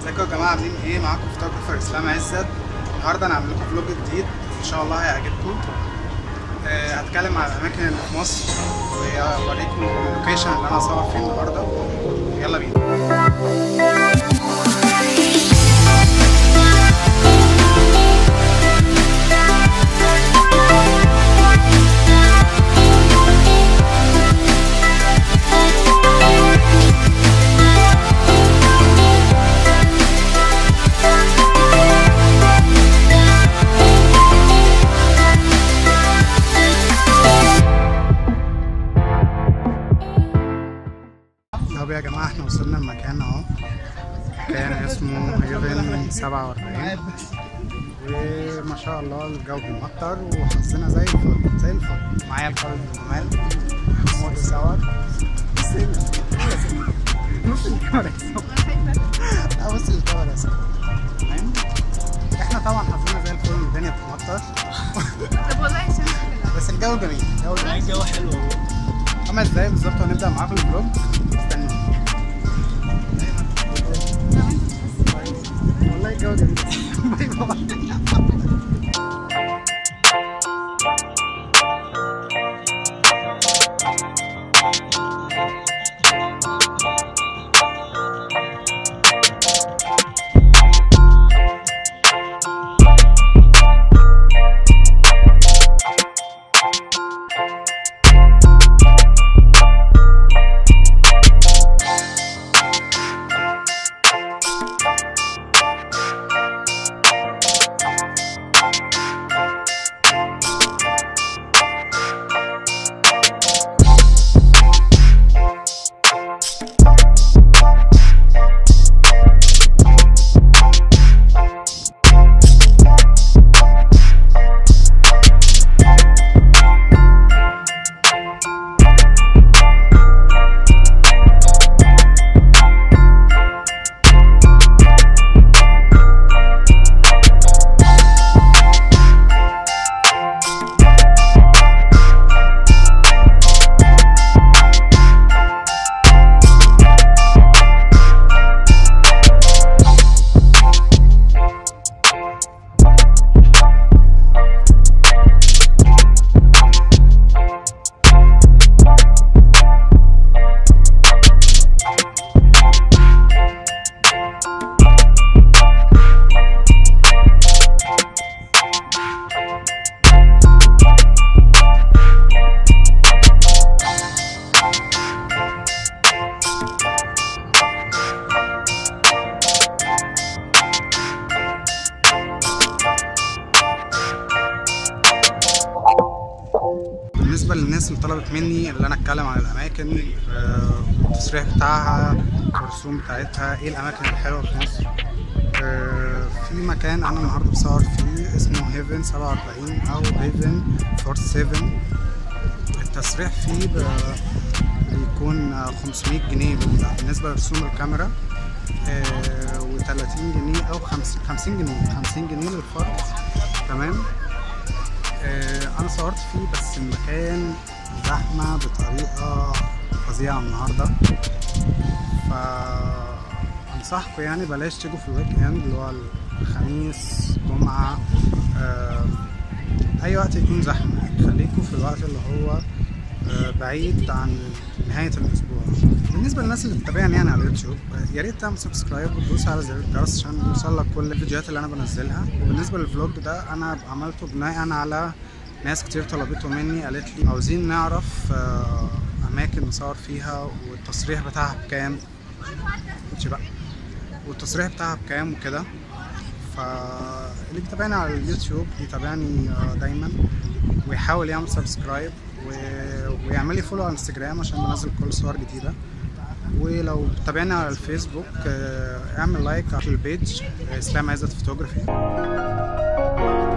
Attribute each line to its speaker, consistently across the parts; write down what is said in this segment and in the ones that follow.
Speaker 1: ازيكم يا جماعه عاملين ايه معاكم فوتوغرافر اسلام عزت النهارده انا هعمل لكم فلوج جديد ان شاء الله هيعجبكم آه هتكلم عن الاماكن اللي في مصر وهوريكم اللوكيشن اللي انا هصور فيه النهارده يلا بينا طب يا جماعه احنا وصلنا المكان اهو مكان اسمه هيفن 47 وما شاء الله الجو بيمطر وحظنا زي الفل زي الفل معايا القائد الجمال محمود سور بص الكاميرا يا سمر. لا بص الكاميرا يا سمر. تمام احنا طبعا حظنا زي الفل الدنيا بتمطر
Speaker 2: طب والله عشان كده.
Speaker 1: بس الجو جميل الجو جميل
Speaker 3: الجو حلو
Speaker 1: خمس دقايق بالظبط وهنبدا معاكم الفلوج استنوا والله الجو جميل باي باي بالنسبه للناس اللي طلبت مني اللي انا اتكلم عن الاماكن آه، التصريح بتاعها الرسوم بتاعتها ايه الاماكن الحلوه في مصر آه، في مكان انا النهارده بصور فيه اسمه هيفن 47 او هيفن 47 التصريح فيه ب- بيكون آه، 500 جنيه بال- بالنسبه لرسوم الكاميرا و30 جنيه او 50 50 جنيه 50 جنيه للفرد تمام آه، انا صورت فيه بس المكان زحمه بطريقه فظيعه النهارده فانصحكم يعني بلاش تيجوا في الويك اند اللي هو الخميس جمعه آه، اي وقت يكون زحمه يعني خليكم في الوقت اللي هو آه، بعيد عن نهايه الاسبوع بالنسبه للناس اللي بتتابعني يعني على اليوتيوب آه، يا ريت تعمل سبسكرايب وتدوس على زر الجرس عشان يوصلك كل الفيديوهات اللي انا بنزلها وبالنسبه للفلوج ده انا عملته بناء على ناس كتير طلبته مني قالت لي عاوزين نعرف آه، اماكن نصور فيها والتصريح بتاعها بكام خدش بقى والتصريح بتاعها بكام وكده فاللي بيتابعني على اليوتيوب يتابعني آه، دايما ويحاول يعمل سبسكرايب و- ويعمل لي فولو على انستجرام عشان بنزل كل صور جديده ولو بتابعني على الفيسبوك آه، اعمل لايك على البيج آه، اسلام عزت فوتوغرافي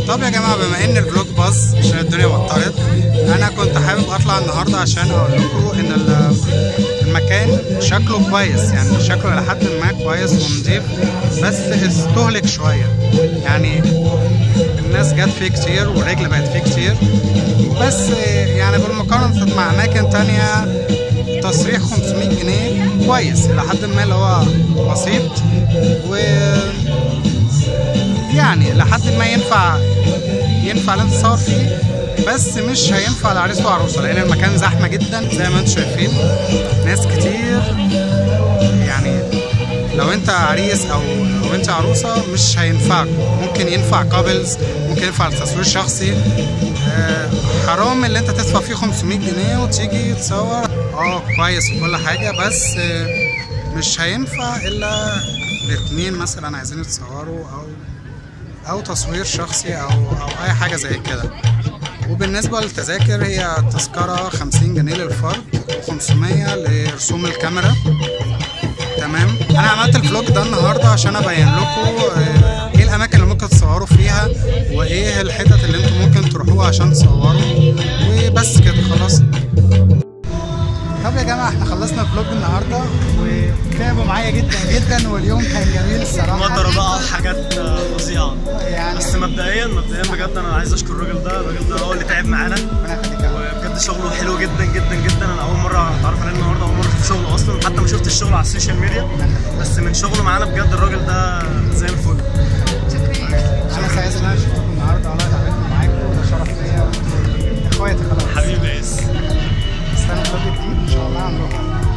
Speaker 1: طب يا جماعه بما ان الفلوج باظ عشان الدنيا مطرت انا كنت حابب اطلع النهارده عشان اقول لكم ان ال- المكان شكله كويس يعني شكله الى حد ما كويس ونضيف بس استهلك شويه يعني الناس جت فيه كتير والرجل بقت فيه كتير بس يعني بالمقارنة مع أماكن تانية تصريح 500 جنيه كويس إلى حد ما اللي هو بسيط و يعني لحد ما ينفع ينفع اللي انت تصور فيه بس مش هينفع لعريس وعروسه لان المكان زحمه جدا زي ما انتم شايفين ناس كتير يعني لو انت عريس او لو انت عروسه مش هينفعك ممكن ينفع كابلز ممكن ينفع لتصوير شخصي آه، حرام اللي انت تدفع فيه 500 جنيه وتيجي تصور اه كويس وكل حاجه بس آه، مش هينفع الا الاتنين مثلا عايزين يتصوروا او او تصوير شخصي او او اي حاجه زي كده وبالنسبه للتذاكر هي تذكره 50 جنيه للفرد و500 لرسوم الكاميرا تمام انا عملت الفلوج ده النهارده عشان ابين لكم آه، ايه الاماكن اللي ممكن تصوروا فيها وايه الحتت اللي انتم ممكن تروحوها عشان تصوروا وبس كده خلاص طب يا جماعه احنا خلصنا الفلوج النهارده وتعبوا معايا جدا جدا واليوم كان جميل الصراحه
Speaker 3: مطر بقى وحاجات آه، فظيعه
Speaker 1: يعني
Speaker 3: بس مبدئيا مبدئيا بجد انا عايز اشكر الراجل ده الراجل ده هو اللي تعب معانا
Speaker 1: ربنا يخليك يا رب.
Speaker 3: وبجد شغله حلو جدا جدا جدا انا اول مره اتعرف عليه النهارده اول مره اشوف شغله اصلا حتى ما شفت الشغل على السوشيال ميديا بس من شغله معانا بجد الراجل ده زي الفل
Speaker 1: انا سعيد ان انا شفتكم النهارده وانا اتعاملت معاكم وده شرف ليا اخواتي خلاص
Speaker 3: حبيبي يا اس
Speaker 1: استنى فلوج جديد ان شاء الله هنروح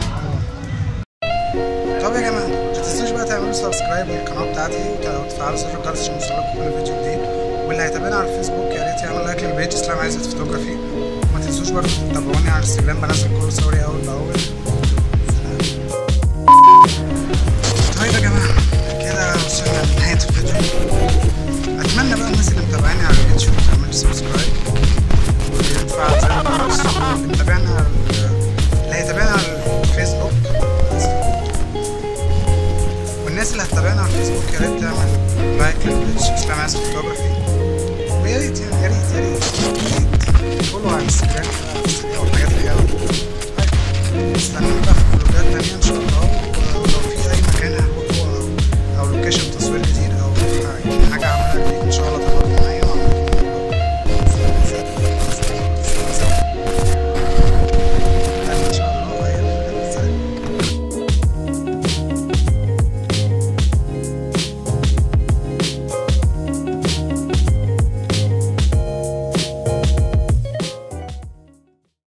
Speaker 1: طب يا جماعه ما تنسوش بقى تعملوا سبسكرايب للقناه بتاعتي وتفعلوا زر الجرس عشان يوصلكم كل فيديو جديد واللي هيتابعنا على الفيسبوك يا ريت يعمل لايك للبيج اسلام عايزة فوتوغرافي وما تنسوش برضه تتابعوني على الانستجرام بنزل كل صوري اول باول طيب يا جماعه كده وصلنا لنهايه الفيديو اتمنى بقى الناس اللي متابعيني على اليوتيوب تعمل سبسكرايب وتفعل زر الجرس واللي متابعنا على اللي هيتابعنا على الفيسبوك والناس اللي هتتابعنا على الفيسبوك يا ريت تعمل لايك للبيج اسلام عايز فوتوغرافي ويا ريت يعني يا ريت يا ريت يا ريت فولو على الانستجرام كده على الانستجرام والحاجات اللي جايه استنوني بقى في فلوجات تانية ان شاء الله